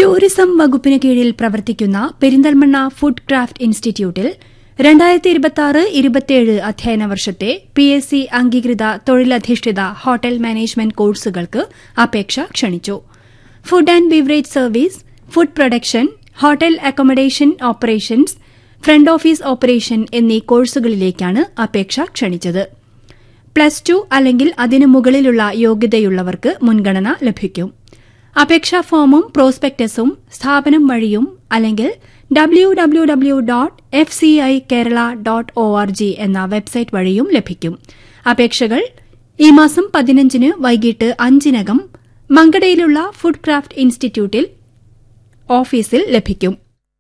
tourism വകുപ്പിന് കീഴിൽ പ്രവർത്തിക്കുന്ന പെരിന്തൽമണ്ണ ഫുഡ് ക്രാഫ്റ്റ് ഇൻസ്റ്റിറ്റ്യൂട്ടിൽ രണ്ടായിരത്തി ഇരുപത്തിയാറ് ഇരുപത്തിയേഴ് അധ്യയന വർഷത്തെ പി എസ് സി അംഗീകൃത തൊഴിലധിഷ്ഠിത ഹോട്ടൽ മാനേജ്മെന്റ് കോഴ്സുകൾക്ക് അപേക്ഷ ക്ഷണിച്ചു food and beverage service food production hotel accommodation operations front office operation എന്നീ കോഴ്സുകളിലേക്കാണ് അപേക്ഷ ക്ഷണിച്ചത് പ്ലസ് ടു അല്ലെങ്കിൽ അതിനു മുകളിലുള്ള യോഗ്യതയുള്ളവർക്ക് മുൻഗണന ലഭിക്കും അപേക്ഷാ ഫോമും പ്രോസ്പെക്ടസും സ്ഥാപനം വഴിയും അല്ലെങ്കിൽ W W W dot F C I Kerala dot O R G എന്ന വെബ്സൈറ്റ് വഴിയും ലഭിക്കും അപേക്ഷകൾ ഈ മാസം പതിനഞ്ചിന് വൈകിട്ട് അഞ്ചിനകം മങ്കടയിലുള്ള ഫുഡ് ക്രാഫ്റ്റ് ഇൻസ്റ്റിറ്റ്യൂട്ടിൽ ഓഫീസിൽ ലഭിക്കും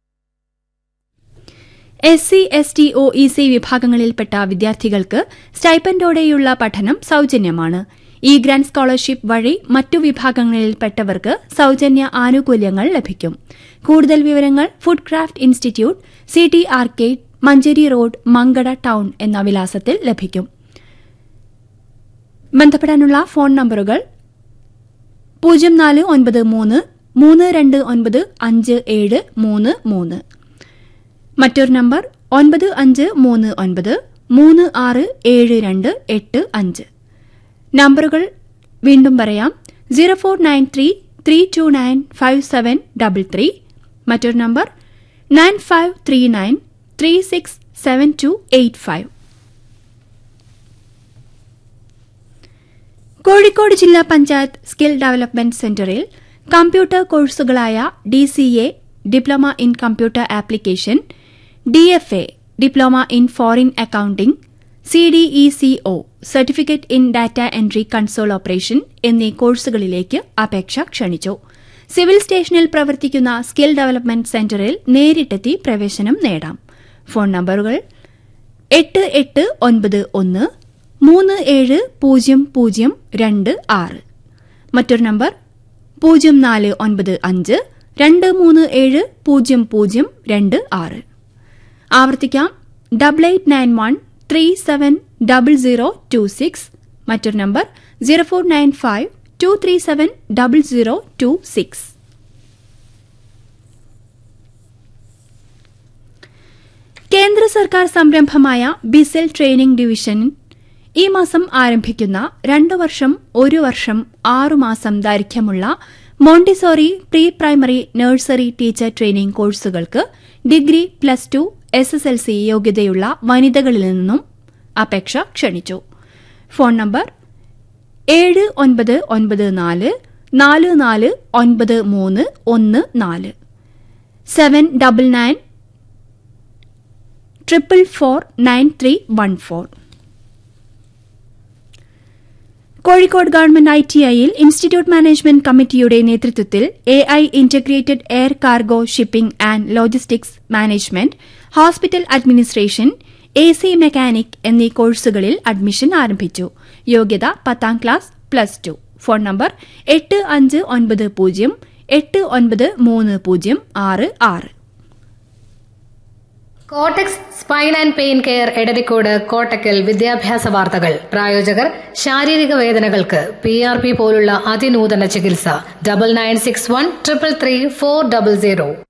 S C S T O E C വിഭാഗങ്ങളിൽപ്പെട്ട വിദ്യാർത്ഥികൾക്ക് സ്റ്റൈപ്പൻഡോടെയുള്ള പഠനം സൌജന്യമാണ് ഇ ഗ്രാന്റ് സ്കോളർഷിപ്പ് വഴി മറ്റു വിഭാഗങ്ങളിൽപ്പെട്ടവർക്ക് സൌജന്യ ആനുകൂല്യങ്ങൾ ലഭിക്കും കൂടുതൽ വിവരങ്ങൾ food craft institute C T arcade Manjeri road Mankada town എന്ന വിലാസത്തിൽ ലഭിക്കും ബന്ധപ്പെടാനുള്ള ഫോൺ നമ്പറുകൾ പൂജ്യം നാല് ഒൻപത് മൂന്ന് മൂന്ന് രണ്ട് ഒൻപത് അഞ്ച് ഏഴ് മൂന്ന് മൂന്ന് മറ്റൊരു നമ്പർ ഒൻപത് അഞ്ച് മൂന്ന് ഒൻപത് മൂന്ന് ആറ് ഏഴ് രണ്ട് എട്ട് അഞ്ച് നമ്പറുകൾ വീണ്ടും പറയാം zero four nine three three two nine five seven double three മറ്റൊരു number nine five three nine three six seven two eight five Kozhikode ജില്ലാ പഞ്ചായത്ത് സ്കിൽ ഡെവലപ്മെന്റ് സെന്ററിൽ കമ്പ്യൂട്ടർ കോഴ്സുകളായ D C A diploma in computer application D F A diploma in foreign accounting C D E C O certificate in data entry console operation എന്നീ കോഴ്സുകളിലേക്ക് അപേക്ഷ ക്ഷണിച്ചു civil സ്റ്റേഷനിൽ പ്രവർത്തിക്കുന്ന skill development സെന്ററിൽ നേരിട്ടെത്തി പ്രവേശനം നേടാം ഫോൺ നമ്പറുകൾ എട്ട് എട്ട് ഒൻപത് ഒന്ന് മൂന്ന് ഏഴ് പൂജ്യം പൂജ്യം രണ്ട് ആറ് മറ്റൊരു നമ്പർ പൂജ്യം നാല് ഒൻപത് അഞ്ച് രണ്ട് മൂന്ന് ഏഴ് പൂജ്യം പൂജ്യം രണ്ട് ആറ് ആവർത്തിക്കാം double eight nine one three seven double zero two six മറ്റൊരു number zero four nine five two three seven double zero two six കേന്ദ്ര സർക്കാർ സംരംഭമായ ബിസെൽ ട്രെയിനിംഗ് ഡിവിഷൻ ഈ മാസം ആരംഭിക്കുന്ന രണ്ടു വർഷം ഒരു വർഷം ആറുമാസം ദൈർഘ്യമുള്ള Montessori pre primary nursery teacher training കോഴ്സുകൾക്ക് degree plus two S S L C യോഗ്യതയുള്ള വനിതകളിൽ നിന്നും അപേക്ഷ ക്ഷണിച്ചു ഫോൺ നമ്പർ ഏഴ് ഒൻപത് ഒൻപത് നാല് നാല് നാല് ഒൻപത് മൂന്ന് ഒന്ന് നാല് seven double nine triple four nine three one four Kozhikode government I T ഐയിൽ ഇൻസ്റ്റിറ്റ്യൂട്ട് മാനേജ്മെന്റ് കമ്മിറ്റിയുടെ നേതൃത്വത്തിൽ A I integrated air cargo shipping and logistics management hospital administration A C mechanic എന്നീ കോഴ്സുകളിൽ അഡ്മിഷൻ ആരംഭിച്ചു യോഗ്യത പത്താം class plus two phone number എട്ട് അഞ്ച് ഒൻപത് പൂജ്യം എട്ട് ഒൻപത് മൂന്ന് പൂജ്യം ആറ് ആറ് Kottax spine and pain care Edarikode Kottakkal വിദ്യാഭ്യാസ വാർത്തകൾ പ്രായോജകർ ശാരീരിക വേദനകൾക്ക് പി ആർ പി പോലുള്ള അതിനൂതന ചികിത്സ double nine six one triple three four double zero